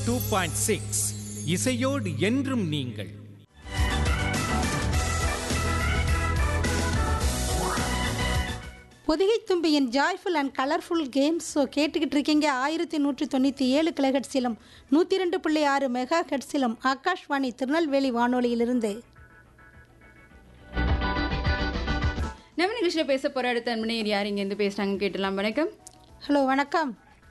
Two point six இசையோடு என்றும் நீங்கள் பொதிகை தும்பியின் joyful and colourful games so கேட்டுக்கிட்டு இருக்கீங்க ஆயிரத்தி நூற்றி தொண்ணூற்றி ஏழு கிலோஹெட்ஸிலும் நூற்றி ரெண்டு புள்ளி ஆறு மெகா ஹெட்ஸிலும் ஆகாஷ்வாணி திருநெல்வேலி வானொலியிலிருந்து நம்ம நிகழ்ச்சியில் பேச போற அடுத்த அன்பனையர் யார் இங்க இருந்து பேசுறாங்க கேட்டலாம் வணக்கம் ஹலோ வணக்கம்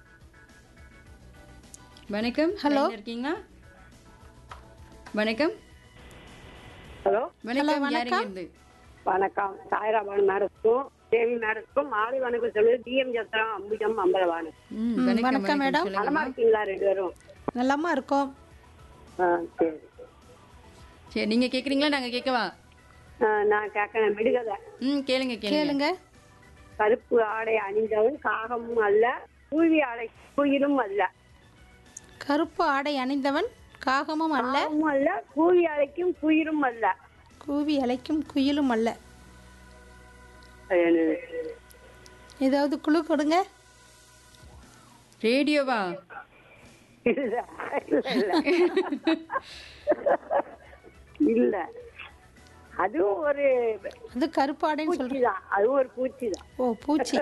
வணக்கம் Hello. line ல இருக்கீங்களா வணக்கம் ஹலோ வணக்கம் யார் வணக்கம். இங்க இருந்து வணக்கம் சாய்ராபான் மேடத்துக்கும் தேவி மேடத்துக்கும் மாலை வணக்கம் சொல்லு டிஎம் சத்திரம் அம்பிகம் அம்பலவான் ம், ம், வணக்கம் வணக்கம் வணக்கம் மேடம். சொல்லுங்க நலமா இருக்கீங்களா ரெண்டு பேரும் நல்லம்மா இருக்கோம் ஆ சரி சரி நீங்க கேக்குறீங்களா நாங்க கேட்கவா ஆ, நான் கேட்கறேன் விடுகதை ம் கேளுங்க கேளுங்க கேளுங்க கருப்பு ஆடை அணிந்தவன் காகமும் அல்ல கூவி ஆடை குயிலும் அல்ல கருப்பு ஆடை அணிந்தவன் காகமும் அல்ல காகமும் அல்ல கூவி அழைக்கும் குயிலும் அல்ல கூவி அழைக்கும் குயிலும் அல்ல அது என்னது? ஏதாவது குழு கொடுங்க ரேடியோவா இல்ல இல்ல, இல்ல இல்ல அதுவும் ஒரு அது கருப்பு ஆடைன்னு சொல்றேன் பூச்சி தான் அதுவும் ஒரு பூச்சி தான் ஓ பூச்சி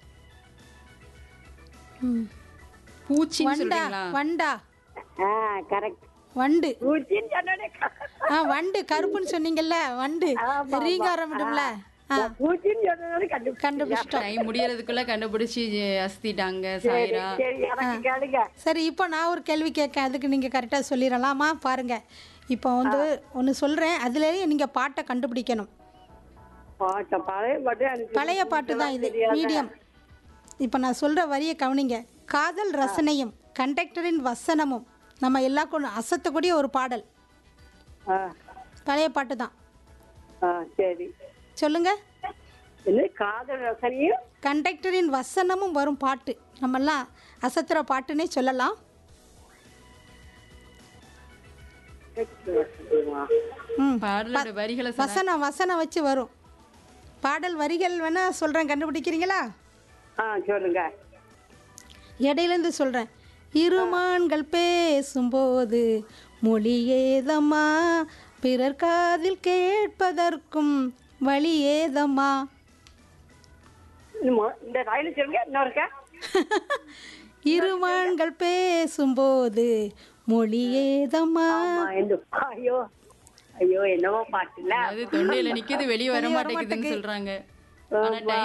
ம். பூச்சின்னு வண்டா சொல்றீங்களா வண்டா ஆ கரெக்ட் வண்டு பூச்சின்னு சொன்னோடனே ஆ வண்டு கருப்புன்னு சொன்னீங்கல்ல வண்டு ஆமா, ரீங்காரம் விடும்ல ஆ நான் பூச்சின்னு சொன்னதோட கண்டுபிடிச்சேன். கண்டுபிடிச்சிட்டோம் டைம் முடியறதுக்குள்ள கண்டுபிடிச்சு அஸ்திட்டாங்க சாயிரா சரி எனக்கு கேளுங்க சரி இப்போ நான் ஒரு கேள்வி கேட்கேன் அதுக்கு நீங்கள் கரெக்டாக சொல்லிடலாமா பாருங்க இப்போ வந்து ஒன்று சொல்கிறேன் அதுலேயே நீங்கள் பாட்டை கண்டுபிடிக்கணும் பாட்ட பழைய பாட்டு எனக்கு பழைய பாட்டு தான் இது மீடியம் இப்போ நான் சொல்கிற வரியை கவனிங்க காதல் ரசனையும் கண்டக்டரின் வசனமும் நம்ம எல்லா கொண்டு அசத்தக்கூடிய ஒரு பாடல் ஆ, பழைய பாட்டு தான் ஆ, சரி சொல்லுங்க என்ன காதல் ரசனையும் கண்டக்டரின் வசனமும் வரும் பாட்டு நம்மெல்லாம் அசத்துற பாட்டுன்னே சொல்லலாம் ம் பாடலோட வரிகளை சொன்னா- வசனம் வசனம் வச்சு வரும் பாடல் வரிகள் வேணா சொல்கிறேன் கண்டுபிடிக்கிறீங்களா ஆ சொல்லுங்க இடையிலேருந்து சொல்கிறேன் இருமான்கள் பேசும்போது மொழி ஏதம்மா பிறர் காதில் கேட்பதற்கும் வழி ஏதம்மா இன்னும் இந்த ரயில் சொல்லுங்க இன்னொருக்க இருமான்கள் பேசும்போது மொழி ஏதம்மா ஆமா இந்த ஐயோ ஐயோ என்னவோ பாட்டுல அது தொண்டையில நிக்குது வெளியே வர மாட்டேங்குதுன்னு சொல்றாங்க ஆனா டைம்